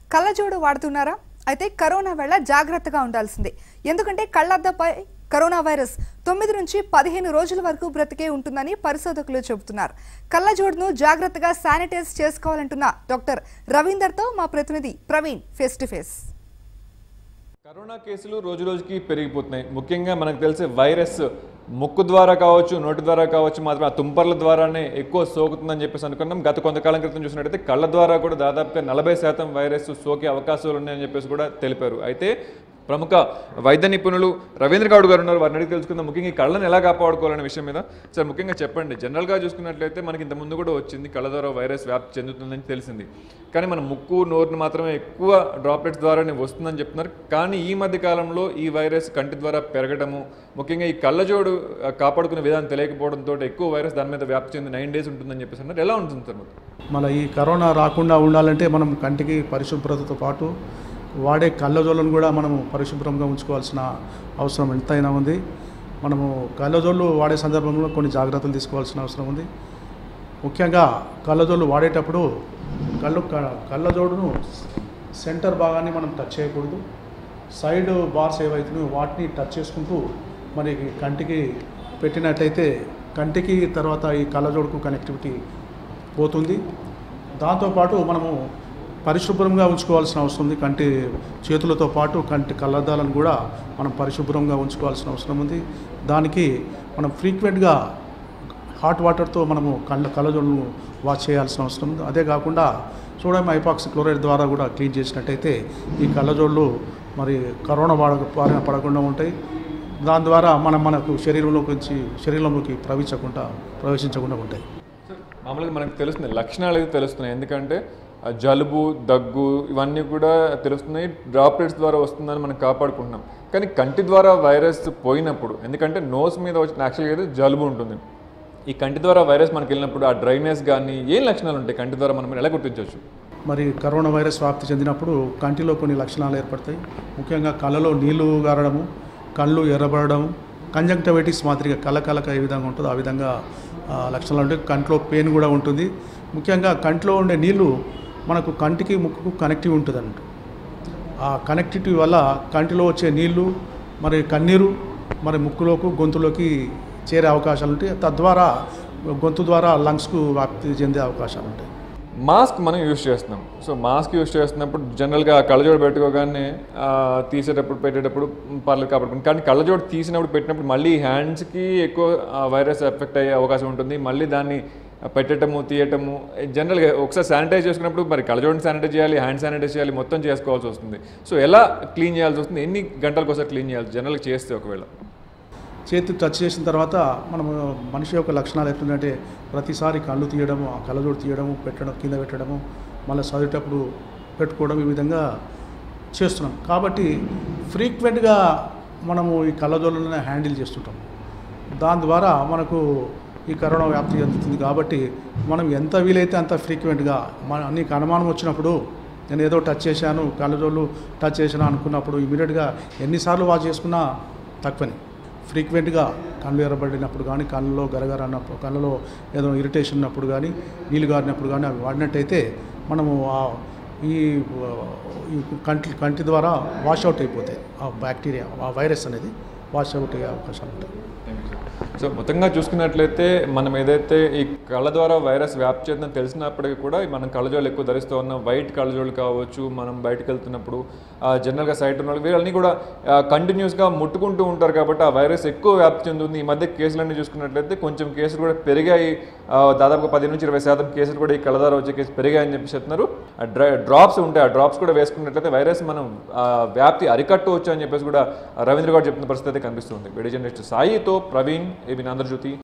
కళ్ళజోడు వాడుతున్నారా అయితే కరోనా వేళ జాగ్రత్తగా ఉండాల్సిందే ఎందుకంటే కళ్ళద్దపై కరోనా వైరస్ తొమ్మిది నుంచి పదిహేను రోజుల వరకు బ్రతికే ఉంటుందని పరిశోధకులు చెబుతున్నారు కళ్ళజోడును జాగ్రత్తగా శానిటైజ్ చేసుకోవాలంటున్న డాక్టర్ రవీందర్తో మా ప్రతినిధి Praveen face to face corona కేసులు రోజు రోజుకి పెరిగిపోతున్నాయి ముఖ్యంగా మనకు తెలిసే వైరస్ ముక్కు ద్వారా కావచ్చు నోటి ద్వారా కావచ్చు మాత్రం ఆ తుంపర్ల ద్వారానే ఎక్కువ సోకుతుందని చెప్పేసి అనుకున్నాం గత కొంతకాలం క్రితం చూసినట్టయితే కళ్ళ ద్వారా కూడా దాదాపుగా నలభై శాతం వైరస్ సోకే అవకాశాలు ఉన్నాయని చెప్పేసి కూడా తెలిపారు అయితే ప్రముఖ వైద్య నిపుణులు రవీంద్ర గౌడ్ గారు ఉన్నారు వారిని అడిగి తెలుసుకుందాం ముఖ్యంగా ఈ కళ్ళని ఎలా కాపాడుకోవాలనే విషయం మీద సార్ ముఖ్యంగా చెప్పండి జనరల్గా చూసుకున్నట్లయితే మనకి ఇంత ముందు కూడా వచ్చింది కళ్ళ ద్వారా వైరస్ వ్యాప్తి చెందుతుందని తెలిసింది కానీ మన ముక్కు నోరుని మాత్రమే ఎక్కువ డ్రాప్లెట్స్ ద్వారానే వస్తుందని చెప్తున్నారు కానీ ఈ మధ్య కాలంలో ఈ వైరస్ కంటి ద్వారా పెరగడము ముఖ్యంగా ఈ కళ్ళజోడు ఆ, కాపాడుకునే విధానం తెలియకపోవడంతో ఎక్కువ వైరస్ దాని మీద వ్యాప్తి చెంది నైన్ డేస్ ఉంటుందని చెప్పేసి అన్నారు ఎలా ఉంటుంది సార్ మొత్తం మన ఈ కరోనా రాకుండా ఉండాలంటే మనం కంటికి పరిశుభ్రతతో పాటు వాడే కళ్ళజోళ్ళను కూడా మనము పరిశుభ్రంగా ఉంచుకోవాల్సిన అవసరం ఎంతైనా ఉంది మనము కళ్ళజోళ్ళు వాడే సందర్భంలో కొన్ని జాగ్రత్తలు తీసుకోవాల్సిన అవసరం ఉంది ముఖ్యంగా కళ్ళజోళ్ళు వాడేటప్పుడు కళ్ళు క- కళ్ళజోడును సెంటర్ భాగాన్ని మనం టచ్ చేయకూడదు సైడ్ బార్స్ ఏవైతున్నాయో వాటిని టచ్ చేసుకుంటూ మరి కంటికి పెట్టినట్లయితే కంటికి తర్వాత ఈ కళ్ళజోడుకు కనెక్టివిటీ పోతుంది దాంతోపాటు మనము పరిశుభ్రంగా ఉంచుకోవాల్సిన అవసరం ఉంది కంటి చేతులతో పాటు కంటి కళ్ళద్దాలను కూడా మనం పరిశుభ్రంగా ఉంచుకోవాల్సిన అవసరం ఉంది దానికి మనం ఫ్రీక్వెంట్గా హాట్ వాటర్తో మనము కళ్ళ కళ్ళజోళ్ళను వాష్ చేయాల్సిన అవసరం ఉంది అదే కాకుండా సోడియం ఐపాక్సి క్లోరైడ్ ద్వారా కూడా క్లీన్ చేసినట్టయితే ఈ కళ్ళజోళ్ళు మరి కరోనా వాడ బారిన పడకుండా ఉంటాయి దాని ద్వారా మనం మనకు శరీరంలోకి నుంచి శరీరంలోకి ప్రవేశించకుండా ప్రవేశించకుండా ఉంటాయి మామూలుగా మనకు తెలుస్తుంది లక్షణాలు అయితే తెలుస్తున్నాయి ఎందుకంటే ఆ జలుబు దగ్గు ఇవన్నీ కూడా తెలుస్తున్నాయి డ్రాప్లెట్స్ ద్వారా వస్తుందని మనం కాపాడుకుంటున్నాం కానీ కంటి ద్వారా వైరస్ పోయినప్పుడు ఎందుకంటే నోస్ మీద వచ్చిన యాక్చువల్గా అయితే జలుబు ఉంటుంది ఈ కంటి ద్వారా వైరస్ మనకి వెళ్ళినప్పుడు ఆ డ్రైనెస్ కానీ ఏం లక్షణాలు ఉంటాయి కంటి ద్వారా మనం ఎలా గుర్తించవచ్చు మరి కరోనా వైరస్ వ్యాప్తి చెందినప్పుడు కంటిలో కొన్ని లక్షణాలు ఏర్పడతాయి ముఖ్యంగా కళ్ళలో నీళ్లు గారడము కళ్ళు ఎర్రబడడం కంజంక్టివిటీస్ మాదిరిగా కళ్ళ కలక ఏ విధంగా ఉంటుందో ఆ విధంగా ఆ, లక్షణాలు ఉంటాయి కంట్లో పెయిన్ కూడా ఉంటుంది ముఖ్యంగా కంట్లో ఉండే నీళ్లు మనకు కంటికి ముక్కుకు కనెక్టివ్ ఉంటుంది అన్నట్టు ఆ కనెక్టివిటీ వల్ల కంటిలో వచ్చే నీళ్లు మరి కన్నీరు మరి ముక్కులోకి గొంతులోకి చేరే అవకాశాలు ఉంటాయి తద్వారా గొంతు ద్వారా లంగ్స్కు వ్యాప్తి చెందే అవకాశాలు ఉంటాయి మాస్క్ మనం యూజ్ చేస్తున్నాం సో మాస్క్ యూజ్ చేస్తున్నప్పుడు జనరల్గా కళ్ళజోడు పెట్టుకోగానే ఆ, తీసేటప్పుడు పెట్టేటప్పుడు పర్లేదు కాపాడుకుంటాం కానీ కళ్ళజోడు తీసినప్పుడు పెట్టినప్పుడు మళ్ళీ హ్యాండ్స్కి ఎక్కువ ఆ, వైరస్ ఎఫెక్ట్ అయ్యే అవకాశం ఉంటుంది మళ్ళీ దాన్ని పెట్టటము తీయటము జనరల్గా ఒకసారి శానిటైజ్ చేసుకున్నప్పుడు మరి కళ్ళజోడిని శానిటైజ్ చేయాలి హ్యాండ్ శానిటైజ్ చేయాలి మొత్తం చేసుకోవాల్సి వస్తుంది సో ఎలా క్లీన్ చేయాల్సి వస్తుంది ఎన్ని గంటలకు ఒకసారి క్లీన్ చేయాలి జనరల్గా చేస్తే ఒకవేళ చేతి టచ్ చేసిన తర్వాత మనము మనిషి యొక్క లక్షణాలు ఎట్లుందంటే ప్రతిసారి కళ్ళు తీయడము ఆ కళ్ళజోడు తీయడము పెట్టడం కింద పెట్టడము మళ్ళీ చదివేటప్పుడు పెట్టుకోవడం ఈ విధంగా చేస్తున్నాం కాబట్టి ఫ్రీక్వెంట్గా మనము ఈ కళ్ళజోళ్ళనే హ్యాండిల్ చేస్తుంటాం దాని ద్వారా మనకు ఈ కరోనా వ్యాప్తి చెందుతుంది కాబట్టి మనం ఎంత వీలైతే అంత ఫ్రీక్వెంట్గా మన నీకు అనుమానం వచ్చినప్పుడు నేను ఏదో టచ్ చేశాను కళ్ళజోళ్ళు టచ్ చేశాను అనుకున్నప్పుడు ఇమీడియట్గా ఎన్నిసార్లు వాచ్ చేసుకున్నా తక్కువని ఫ్రీక్వెంట్గా కళ్ళు ఎర్రబడినప్పుడు కానీ కళ్ళలో గరగర అన్నప్పుడు కళ్ళలో ఏదో ఇరిటేషన్ ఉన్నప్పుడు కానీ నీళ్ళు గారినప్పుడు కానీ అవి వాడినట్టయితే మనము ఆ ఈ ఆ, ఈ కంటి కంటి ద్వారా వాష్ అవుట్ అయిపోతాయి ఆ బ్యాక్టీరియా ఆ వైరస్ అనేది వాష్ అవుట్ అయ్యే అవకాశాలు ఉంటాయి సో మొత్తంగా చూసుకున్నట్లయితే మనం ఏదైతే ఈ కళ్ళ ద్వారా వైరస్ వ్యాప్తి చెందని తెలిసినప్పటికీ కూడా మనం కళ్ళజోళ్ళు ఎక్కువ ధరిస్తూ ఉన్నాం వైట్ కళ్ళజోళ్ళు కావచ్చు మనం బయటకు వెళ్తున్నప్పుడు ఆ, జనరల్గా సైట్ ఉన్న వాళ్ళు వీళ్ళని కూడా కంటిన్యూస్గా ముట్టుకుంటూ ఉంటారు కాబట్టి ఆ వైరస్ ఎక్కువ వ్యాప్తి చెందుతుంది ఈ మధ్య కేసులన్నీ చూసుకున్నట్లయితే కొంచెం కేసులు కూడా పెరిగాయి ఆ, దాదాపుగా పది నుంచి ఇరవై శాతం కేసులు కూడా ఈ కళ్ళ ద్వారా వచ్చే కేసు పెరిగాయని చెప్పి చెప్తున్నారు ఆ డ్రై డ్రాప్స్ ఉంటాయి ఆ డ్రాప్స్ కూడా వేసుకున్నట్లయితే వైరస్ మనం ఆ, వ్యాప్తి అరికట్టవచ్చు అని చెప్పేసి కూడా రవీంద్ర గారు చెప్తున్న పరిస్థితి అయితే కనిపిస్తుంది వీడియో జర్నలిస్ట్ సాయితో ప్రవీణ్ ఏబి ఆంధ్రజ్యోతి